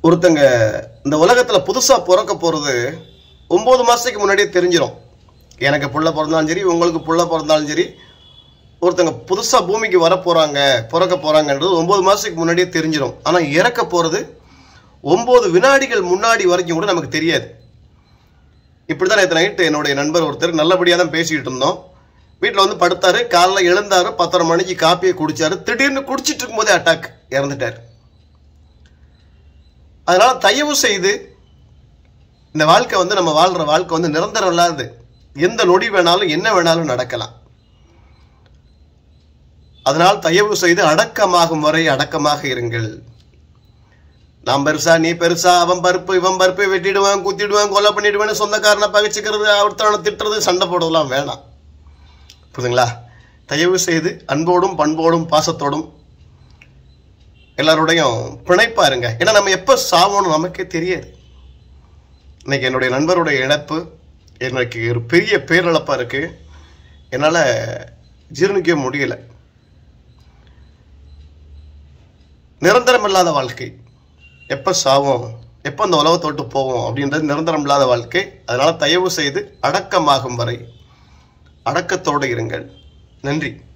ஒருத்தங்க இந்த உலகத்துல புதுசா பிறக்க போறது ஒன்பது மாசத்துக்கு முன்னாடியே தெரிஞ்சிடும் எனக்கு புள்ள பிறந்தாலும் சரி உங்களுக்கு புள்ள பிறந்தாலும் சரி ஒருத்தங்க புதுசா பூமிக்கு வர போறாங்க பிறக்க போறாங்கன்றது ஒன்பது மாசத்துக்கு முன்னாடியே தெரிஞ்சிடும் ஆனா இறக்க போறது ஒன்பது வினாடிகள் முன்னாடி வரைக்கும் கூட நமக்கு தெரியாது இப்படிதான் நேற்று நைட்டு என்னுடைய நண்பர் ஒருத்தர் நல்லபடியாக தான் பேசிக்கிட்டு இருந்தோம் வீட்டில் வந்து படுத்தாரு காலைல எழுந்தாரு பத்தரை மணிக்கு காப்பியை குடிச்சாரு திடீர்னு குடிச்சிட்டு இருக்கும்போதே அட்டாக் இறந்துட்டார் அதனால தயவு செய்து இந்த வாழ்க்கை வந்து நம்ம வாழ்ற வாழ்க்கை வந்து நிரந்தரம் இல்லாது எந்த நொடி வேணாலும் என்ன வேணாலும் நடக்கலாம் அதனால் தயவு செய்து அடக்கமாகும் வரை அடக்கமாக இருங்கள் நான் பெருசா நீ பெருசா அவன் பருப்பு இவன் பருப்பு வெட்டிடுவான் குத்திடுவான் கொலை பண்ணிடுவேன்னு சொந்தக்காரனை பகைச்சிக்கிறது ஒருத்தவனை திட்டுறது சண்டை போடுறதுலாம் வேணாம் புரியுதுங்களா தயவு செய்து அன்போடும் பண்போடும் பாசத்தோடும் எல்லாரோடையும் பிணைப்பா இருங்க ஏன்னா நம்ம எப்போ சாவோன்னு நமக்கே தெரியாது இன்னைக்கு என்னுடைய நண்பருடைய இழப்பு எனக்கு ஒரு பெரிய பேரிழப்பா இருக்கு என்னால் ஜீரணிக்க முடியல நிரந்தரம் இல்லாத வாழ்க்கை எப்போ சாவோம் எப்போ அந்த உலகத்தை விட்டு போவோம் அப்படின்றது நிரந்தரம் இல்லாத வாழ்க்கை அதனால தயவு செய்து அடக்கமாகும் வரை அடக்கத்தோடு இருங்கள் நன்றி